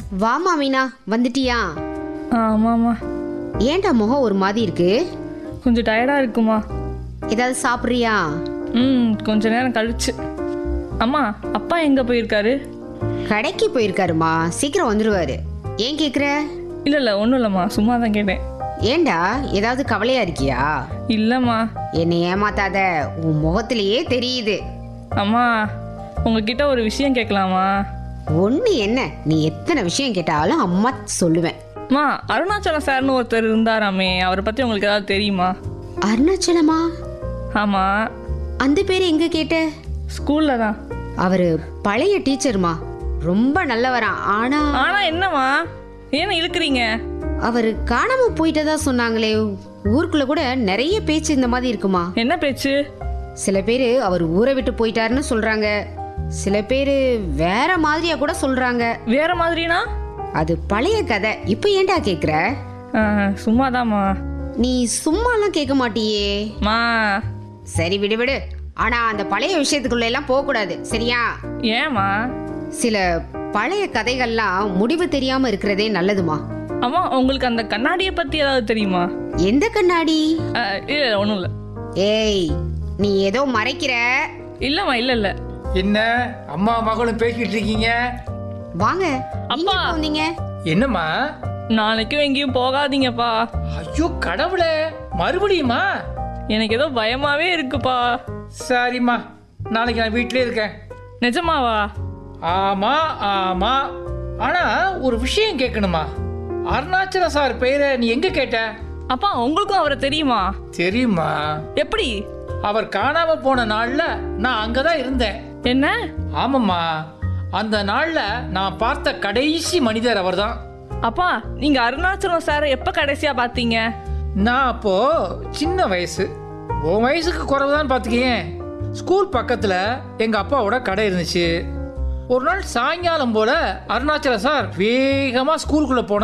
வாமா மீனா வந்துட்டியா ஆ ஆமாம்மா ஏன்டா முகம் ஒரு மாதிரி இருக்கு கொஞ்சம் டயர்டாக இருக்குமா ஏதாவது சாப்பிட்றியா ம் கொஞ்ச நேரம் கழிச்சு அம்மா அப்பா எங்கே போயிருக்காரு கடைக்கு போயிருக்காருமா சீக்கிரம் வந்துருவாரு ஏன் கேக்குற இல்லை இல்லை ஒன்றும் இல்லைம்மா சும்மா தான் கேட்டேன் ஏன்டா ஏதாவது கவலையா இருக்கியா இல்லைம்மா என்னை ஏமாத்தாத உன் முகத்திலேயே தெரியுது அம்மா உங்ககிட்ட ஒரு விஷயம் கேட்கலாமா ஒண்ணு என்ன நீ எத்தனை விஷயம் கேட்டாலும் அம்மா சொல்லுவேன் அம்மா அருணாச்சலம் சார்னு ஒருத்தர் இருந்தாராமே அவரை பற்றி உங்களுக்கு ஏதாவது தெரியுமா அருணாச்சலமா ஆமாம் அந்த பேர் எங்க கேட்ட ஸ்கூலில் தான் அவரு பழைய டீச்சர்மா ரொம்ப நல்லவராம் ஆனா ஆனால் என்னம்மா ஏன் இழுக்கிறீங்க அவரு காணாம போயிட்டதா சொன்னாங்களே ஊருக்குள்ள கூட நிறைய பேச்சு இந்த மாதிரி இருக்குமா என்ன பேச்சு சில பேரு அவர் ஊரை விட்டு போயிட்டாருன்னு சொல்றாங்க சில பேரு வேற மாதிரியா கூட சொல்றாங்க வேற மாதிரினா அது பழைய கதை இப்போ ஏன்டா கேக்குற ஆ, சும்மாதாம்மா நீ சும்மாலாம் கேட்க மாட்டியே மா சரி விடு விடு ஆனா அந்த பழைய விஷயத்துக்குள்ள எல்லாம் போக கூடாது சரியா ஏம்மா சில பழைய கதைகள்லாம் முடிவு தெரியாம இருக்கிறதே நல்லதுமா அம்மா உங்களுக்கு அந்த கண்ணாடியை பற்றி ஏதாவது தெரியுமா எந்த கண்ணாடி ஆ, இல்லை ஒன்றும் இல்லை ஏய் நீ ஏதோ மறைக்கிற இல்லைம்மா இல்லை இல்லை என்ன அம்மா மகளும் பேசிட்டு இருக்கீங்க வாங்க நீங்க அப்பா. எப்போ வந்தீங்க என்னம்மா நாளைக்கும் எங்கேயும் போகாதீங்கப்பா ஐயோ கடவுளே மறுபடியுமா எனக்கு ஏதோ பயமாவே இருக்குப்பா சரிம்மா நாளைக்கு நான் வீட்டிலே இருக்கேன் நிஜமாவா ஆமா ஆமா ஆனா ஒரு விஷயம் கேட்கணுமா அருணாச்சல சார் பெயரை நீ எங்க கேட்ட அப்பா உங்களுக்கும் அவரை தெரியுமா தெரியுமா எப்படி அவர் காணாம போன நாள்ல நான் அங்கதான் இருந்தேன் என்ன ஆமாம்மா அந்த நாள்ல நான் பார்த்த கடைசி மனிதர் அவர்தான் அப்பா நீங்க அருணாச்சலம் சாரை எப்ப கடைசியா பாத்தீங்க நான் அப்போ சின்ன வயசு உன் வயசுக்கு குறைவு தான் பார்த்துக்கேன் ஸ்கூல் பக்கத்துல எங்க அப்பாவோட கடை இருந்துச்சு ஒரு நாள் சாயங்காலம் போல அருணாச்சல சார் வேகமா ஸ்கூலுக்குள்ள போன